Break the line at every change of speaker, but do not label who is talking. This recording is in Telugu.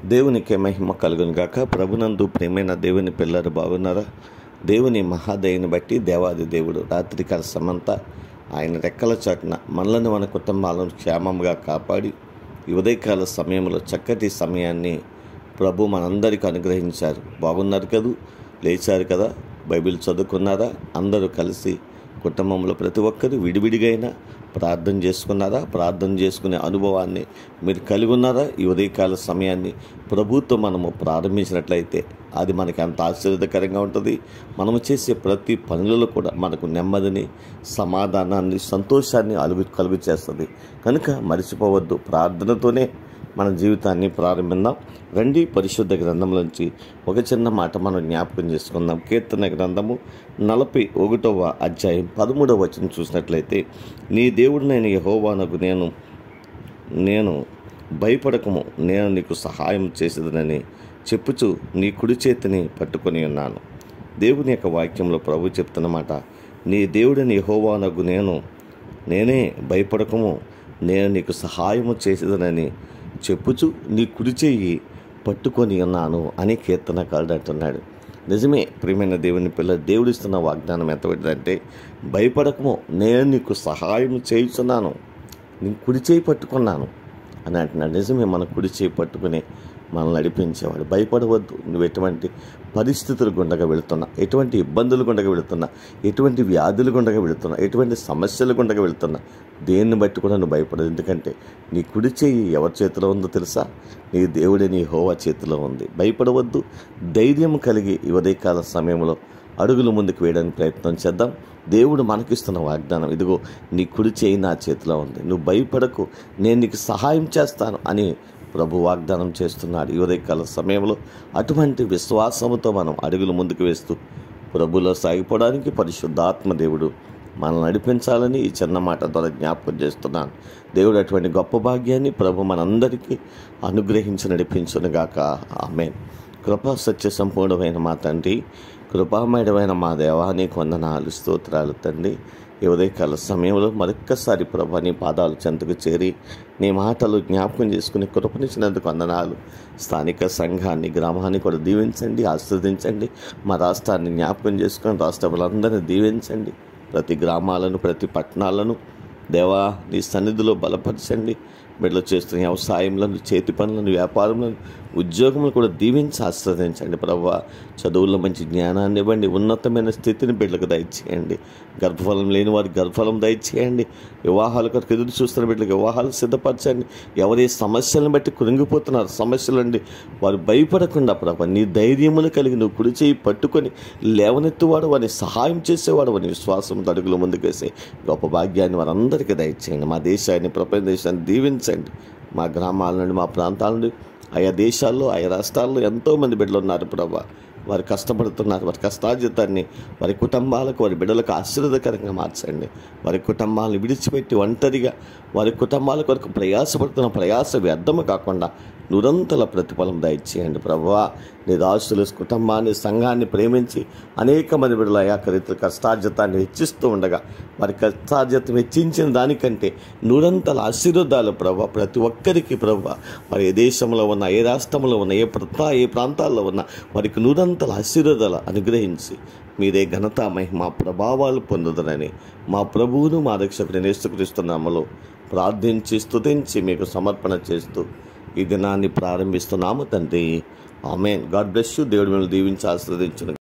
దేవునికి మహిమ కలుగును గాక ప్రభునందు ప్రేమైన దేవుని పిల్లలు బాగున్నారా దేవుని మహాదయని బట్టి దేవాది దేవుడు రాత్రికాల సమంతా ఆయన రెక్కల చాటున మనలను మన కుటుంబాలను క్షేమంగా కాపాడి ఈ ఉదయకాల సమయంలో చక్కటి సమయాన్ని ప్రభు మనందరికీ అనుగ్రహించారు బాగున్నారు కదూ లేచారు కదా బైబిల్ చదువుకున్నారా అందరూ కలిసి కుటుంబంలో ప్రతి ఒక్కరు విడివిడిగా అయినా ప్రార్థన చేసుకున్నారా ప్రార్థన చేసుకునే అనుభవాన్ని మీరు కలిగి ఉన్నారా ఈ ఉదయకాల సమయాన్ని ప్రభుత్వం మనము ప్రారంభించినట్లయితే అది మనకి ఎంత ఆశ్చర్యకరంగా ఉంటుంది మనము చేసే ప్రతి పనులలో కూడా మనకు నెమ్మదిని సమాధానాన్ని సంతోషాన్ని అలుగు కలుగు చేస్తుంది కనుక మర్చిపోవద్దు ప్రార్థనతోనే మన జీవితాన్ని ప్రారంభిద్దాం రండి పరిశుద్ధ గ్రంథంలోంచి ఒక చిన్న మాట మనం జ్ఞాపకం చేసుకుందాం కీర్తన గ్రంథము నలభై ఒకటవ అధ్యాయం పదమూడవ వచనం చూసినట్లయితే నీ దేవుడినైన యహోవానకు నేను నేను భయపడకము నేను నీకు సహాయం చేసేదనని చెప్పుచు నీ కుడి చేతిని పట్టుకొని ఉన్నాను దేవుని యొక్క వాక్యంలో ప్రభు చెప్తున్నమాట నీ దేవుడిని యహోవానకు నేను నేనే భయపడకము నేను నీకు సహాయము చేసేదనని చెప్పుచు నీ కుడి చెయ్యి పట్టుకొని ఉన్నాను అని కీర్తనకారుడు అంటున్నాడు నిజమే ప్రియమైన దేవుని పిల్ల దేవుడిస్తున్న వాగ్దానం ఎంత పెట్టిందంటే భయపడకము నేను నీకు సహాయం చేయుచున్నాను నీ కుడి చేయి పట్టుకున్నాను అని అంటున్నాడు నిజమే మన కుడి చేయి పట్టుకుని మనల్ని నడిపించేవాడు భయపడవద్దు నువ్వు ఎటువంటి పరిస్థితులు గుండగా వెళుతున్నా ఎటువంటి ఇబ్బందులు గుండగా వెళుతున్నా ఎటువంటి వ్యాధులు గుండగా వెళుతున్నా ఎటువంటి సమస్యలు గుండగా వెళుతున్నా దేన్ని బట్టి కూడా నువ్వు భయపడదు ఎందుకంటే నీ కుడి చేయి ఎవరి చేతిలో ఉందో తెలుసా నీ దేవుడే నీ హోవా చేతిలో ఉంది భయపడవద్దు ధైర్యం కలిగి ఈ ఉదయకాల సమయంలో అడుగులు ముందుకు వేయడానికి ప్రయత్నం చేద్దాం దేవుడు మనకిస్తున్న వాగ్దానం ఇదిగో నీ కుడి చేయి నా చేతిలో ఉంది నువ్వు భయపడకు నేను నీకు సహాయం చేస్తాను అని ప్రభు వాగ్దానం చేస్తున్నాడు ఈ ఉదయకాల సమయంలో అటువంటి విశ్వాసముతో మనం అడుగులు ముందుకు వేస్తూ ప్రభులో సాగిపోవడానికి పరిశుద్ధాత్మ దేవుడు మనల్ని నడిపించాలని ఈ చిన్న మాట ద్వారా జ్ఞాపకం చేస్తున్నాను దేవుడు అటువంటి గొప్ప భాగ్యాన్ని ప్రభు మనందరికీ అనుగ్రహించి నడిపించునుగాక ఆమె కృపా సత్య సంపూర్ణమైన మా తండ్రి కృపామయమైన మా దేవా నీకు వందనాలు స్తోత్రాలు తండ్రి ఈ ఉదయకాల సమయంలో మరొక్కసారి ప్రభా నీ పాదాలు చెంతకు చేరి నీ మాటలు జ్ఞాపకం చేసుకుని కృపనిచ్చినందుకు వందనాలు స్థానిక సంఘాన్ని గ్రామాన్ని కూడా దీవించండి ఆస్వాదించండి మా రాష్ట్రాన్ని జ్ఞాపకం చేసుకొని రాష్ట్ర వాళ్ళందరినీ దీవించండి ప్రతి గ్రామాలను ప్రతి పట్టణాలను దేవా నీ సన్నిధిలో బలపరచండి బిడ్డలు చేస్తున్న వ్యవసాయంలను చేతి పనులను వ్యాపారములను ఉద్యోగములు కూడా దీవించి ఆస్వాదించండి ప్రభా చదువుల్లో మంచి జ్ఞానాన్ని ఇవ్వండి ఉన్నతమైన స్థితిని బిడ్డలకు దయచేయండి గర్భఫలం లేని వారికి గర్భఫలం దయచేయండి వివాహాల కొరకు ఎదురు చూస్తున్న బిడ్డలకు వివాహాలు సిద్ధపరచండి ఎవరి సమస్యలను బట్టి కురింగిపోతున్నారు సమస్యలు అండి వారు భయపడకుండా ప్రభా నీ ధైర్యమును కలిగి నువ్వు కుడి చేయి పట్టుకొని లేవనెత్తువాడు వారిని సహాయం చేసేవాడు వారి విశ్వాసం అడుగులు ముందుకేసి గొప్ప భాగ్యాన్ని వారందరికీ దయచేయండి మా దేశాన్ని ప్రపంచ దేశాన్ని దీవించండి మా గ్రామాల నుండి మా ప్రాంతాల నుండి ఆయా దేశాల్లో ఆయా రాష్ట్రాల్లో ఎంతోమంది బిడ్డలు ఉన్నారు ప్రభా వారు కష్టపడుతున్నారు వారి కష్టార్జితాన్ని వారి కుటుంబాలకు వారి బిడ్డలకు ఆశీర్వదకరంగా మార్చండి వారి కుటుంబాలను విడిచిపెట్టి ఒంటరిగా వారి కుటుంబాల కొరకు ప్రయాసపడుతున్న ప్రయాస వ్యర్థము కాకుండా నిరంతర ప్రతిఫలం దయచేయండి ప్రభువా నీ దాసులు కుటుంబాన్ని సంఘాన్ని ప్రేమించి అనేక మంది బిడ్డలు అయాకరితుల కష్టార్జితాన్ని హెచ్చిస్తూ ఉండగా వారి కష్టార్జితం హెచ్చించిన దానికంటే నూరంతల ఆశీర్వాదాలు ప్రభు ప్రతి ఒక్కరికి ప్రభు మరి ఏ దేశంలో ఉన్న ఏ రాష్ట్రంలో ఉన్న ఏ ప్రాంత ఏ ప్రాంతాల్లో ఉన్న వారికి నూరంతల ఆశీర్వాదాలు అనుగ్రహించి మీరే ఘనత మహిమ ప్రభావాలు పొందుదరని మా ప్రభువును మా రక్షకుని నేస్తుక్రీస్తున్నామలో ప్రార్థించి స్తుతించి మీకు సమర్పణ చేస్తూ ఈ దినాన్ని ప్రారంభిస్తున్నాము తండ్రి ఆమెన్ గాడ్ బ్లెస్ యూ దేవుడు మిమ్మల్ని దీవించి ఆశీర్వదించిన